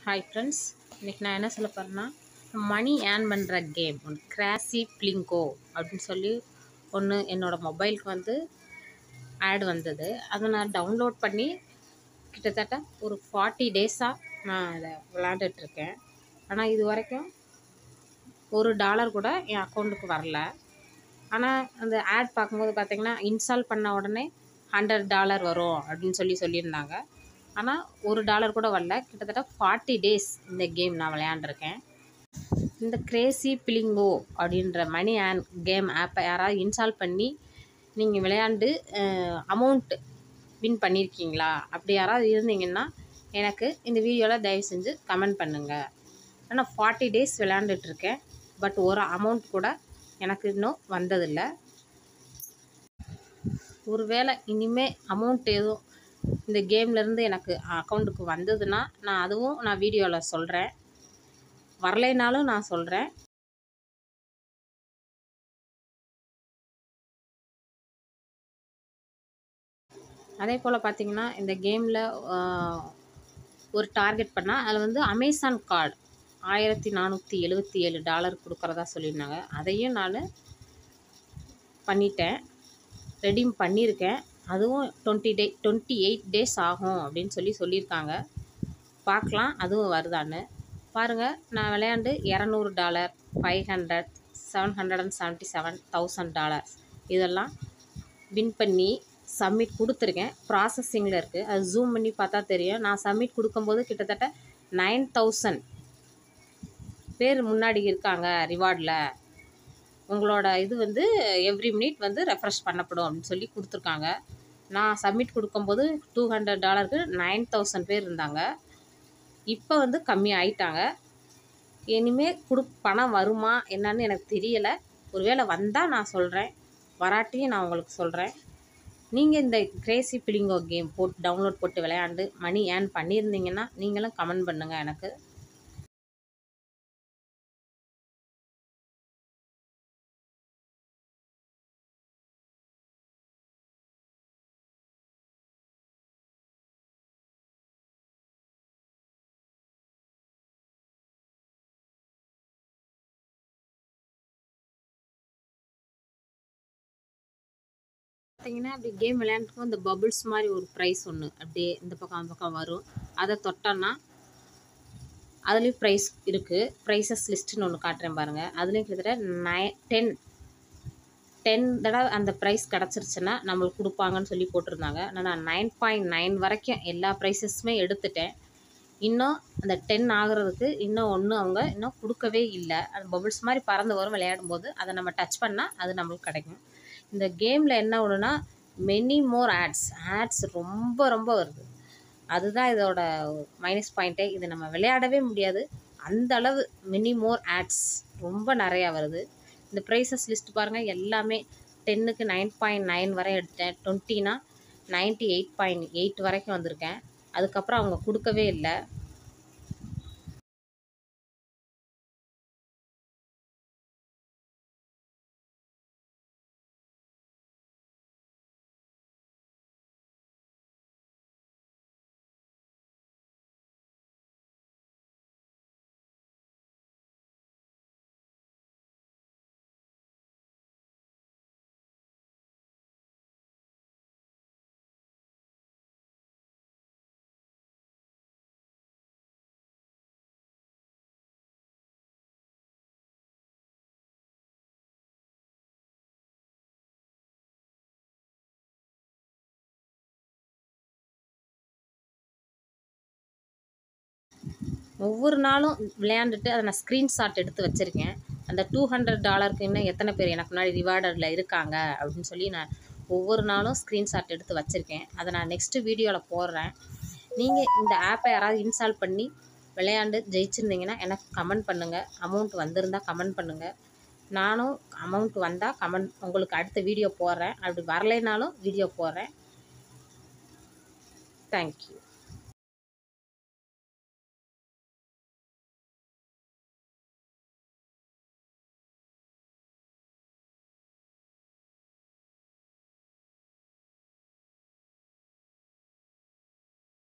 hi friends இன்றைக்கி நான் என்ன சொல்ல போகிறேன்னா மணி ஏர்ன் பண்ணுற கேம் ஒன்று கிராசி பிளிங்கோ அப்படின்னு சொல்லி ஒன்று என்னோடய மொபைலுக்கு வந்து ஆட் வந்தது அதை நான் டவுன்லோட் பண்ணி கிட்டத்தட்ட ஒரு ஃபார்ட்டி டேஸாக நான் அதை விளாண்டுட்ருக்கேன் ஆனால் இது வரைக்கும் ஒரு டாலர் கூட என் அக்கௌண்ட்டுக்கு வரல ஆனால் அந்த ஆட் பார்க்கும்போது பார்த்தீங்கன்னா இன்ஸ்டால் பண்ண உடனே ஹண்ட்ரட் டாலர் வரும் அப்படின்னு சொல்லி சொல்லியிருந்தாங்க ஆனால் ஒரு டாலர் கூட வரல கிட்டத்தட்ட ஃபார்ட்டி டேஸ் இந்த கேம் நான் விளையாண்டுருக்கேன் இந்த கிரேசி பிளிங்கோ அப்படின்ற மணி ஆன் கேம் ஆப்பை யாராவது இன்ஸ்டால் பண்ணி நீங்கள் விளையாண்டு அமௌண்ட் வின் பண்ணியிருக்கீங்களா அப்படி யாராவது இருந்தீங்கன்னா எனக்கு இந்த வீடியோவில் தயவு செஞ்சு கமெண்ட் பண்ணுங்கள் நான் ஃபார்ட்டி டேஸ் விளையாண்டுட்ருக்கேன் பட் ஒரு அமௌண்ட் கூட எனக்கு இன்னும் வந்ததில்லை ஒருவேளை இனிமேல் அமௌண்ட் எதுவும் இந்த கேம்லேருந்து எனக்கு அக்கௌண்ட்டுக்கு வந்ததுன்னா நான் அதுவும் நான் வீடியோவில் சொல்கிறேன் வரலைனாலும் நான் சொல்கிறேன் அதே போல் பார்த்திங்கன்னா இந்த கேமில் ஒரு டார்கெட் பண்ணால் அதில் வந்து அமேசான் கார்டு ஆயிரத்தி நானூற்றி எழுபத்தி ஏழு டாலர் கொடுக்குறதா சொல்லியிருந்தாங்க அதையும் நான் பண்ணிட்டேன் ரெடீம் பண்ணியிருக்கேன் அதுவும் twenty day twenty eight days ஆகும் அப்படின்னு சொல்லி சொல்லியிருக்காங்க பார்க்கலாம் அதுவும் வருதான்னு பாருங்கள் நான் விளையாண்டு இரநூறு dollar five hundred seven hundred and seventy seven thousand dollars இதெல்லாம் வின் பண்ணி சப்மிட் கொடுத்துருக்கேன் ப்ராசஸிங்கில் இருக்குது அது ஜூம் பண்ணி பார்த்தா தெரியும் நான் சப்மிட் கொடுக்கும்போது கிட்டத்தட்ட நைன் தௌசண்ட் பேர் முன்னாடி இருக்காங்க ரிவார்டில் உங்களோட இது வந்து எவ்ரி மினிட் வந்து ரெஃப்ரெஷ் பண்ணப்படும் அப்படின்னு சொல்லி கொடுத்துருக்காங்க நான் சப்மிட் கொடுக்கும்போது டூ ஹண்ட்ரட் டாலருக்கு நைன் தௌசண்ட் பேர் இருந்தாங்க இப்போ வந்து கம்மி ஆயிட்டாங்க இனிமேல் கொடு பணம் வருமா என்னன்னு எனக்கு தெரியலை ஒருவேளை வந்தால் நான் சொல்கிறேன் வராட்டியும் நான் உங்களுக்கு சொல்கிறேன் நீங்கள் இந்த கிரேசி பிளிங்கோ கேம் போட்டு டவுன்லோட் போட்டு விளையாண்டு மணி ஏர்ன் பண்ணியிருந்தீங்கன்னா நீங்களும் கமெண்ட் பண்ணுங்கள் எனக்கு பார்த்தீங்கன்னா அப்படி கேம் விளையாண்டுக்கும் இந்த பபுள்ஸ் மாதிரி ஒரு ப்ரைஸ் ஒன்று அப்படியே இந்த பக்கம் அந்த பக்கம் வரும் அதை தொட்டோன்னா அதுலேயும் ப்ரைஸ் இருக்குது ப்ரைஸஸ் லிஸ்ட்டுன்னு ஒன்று காட்டுறேன் பாருங்கள் அதுலேயும் கிட்டத்தட்ட நை டென் டென் தடவை அந்த ப்ரைஸ் கிடச்சிருச்சுன்னா நம்மளுக்கு கொடுப்பாங்கன்னு சொல்லி போட்டிருந்தாங்க நான் நைன் பாயிண்ட் நைன் வரைக்கும் எல்லா ப்ரைஸஸுமே எடுத்துட்டேன் இன்னும் அந்த டென் ஆகிறதுக்கு இன்னும் ஒன்றும் அவங்க இன்னும் கொடுக்கவே இல்லை அந்த பபுள்ஸ் மாதிரி பறந்து வரும் விளையாடும் போது அதை நம்ம டச் பண்ணால் அது நம்மளுக்கு கிடைக்கும் இந்த கேமில் என்ன ஒன்றுனா மெனி மோர் ஆட்ஸ் ஆட்ஸ் ரொம்ப ரொம்ப வருது அதுதான் இதோட மைனஸ் பாயிண்ட்டே இது நம்ம விளையாடவே முடியாது அந்த அளவு மெனி மோர் ஆட்ஸ் ரொம்ப நிறையா வருது இந்த ப்ரைஸஸ் லிஸ்ட் பாருங்கள் எல்லாமே டென்னுக்கு நைன் பாயிண்ட் நைன் வரை எடுத்தேன் டுவெண்ட்டினா நைன்ட்டி எயிட் பாயிண்ட் எயிட் வரைக்கும் வந்திருக்கேன் அதுக்கப்புறம் அவங்க கொடுக்கவே இல்லை ஒவ்வொரு நாளும் விளையாண்டுட்டு அதை நான் ஸ்க்ரீன்ஷாட் எடுத்து வச்சுருக்கேன் அந்த டூ ஹண்ட்ரட் டாலருக்கு இன்னும் எத்தனை பேர் எனக்கு முன்னாடி ரிவார்டரில் இருக்காங்க அப்படின்னு சொல்லி நான் ஒவ்வொரு நாளும் ஸ்க்ரீன்ஷாட் எடுத்து வச்சுருக்கேன் அதை நான் நெக்ஸ்ட்டு வீடியோவில் போடுறேன் நீங்கள் இந்த ஆப்பை யாராவது இன்ஸ்டால் பண்ணி விளையாண்டு ஜெயிச்சிருந்தீங்கன்னா எனக்கு கமெண்ட் பண்ணுங்கள் அமௌண்ட் வந்திருந்தால் கமெண்ட் பண்ணுங்கள் நானும் அமௌண்ட் வந்தால் கமெண்ட் உங்களுக்கு அடுத்த வீடியோ போடுறேன் அப்படி வரலைனாலும் வீடியோ போடுறேன் தேங்க்யூ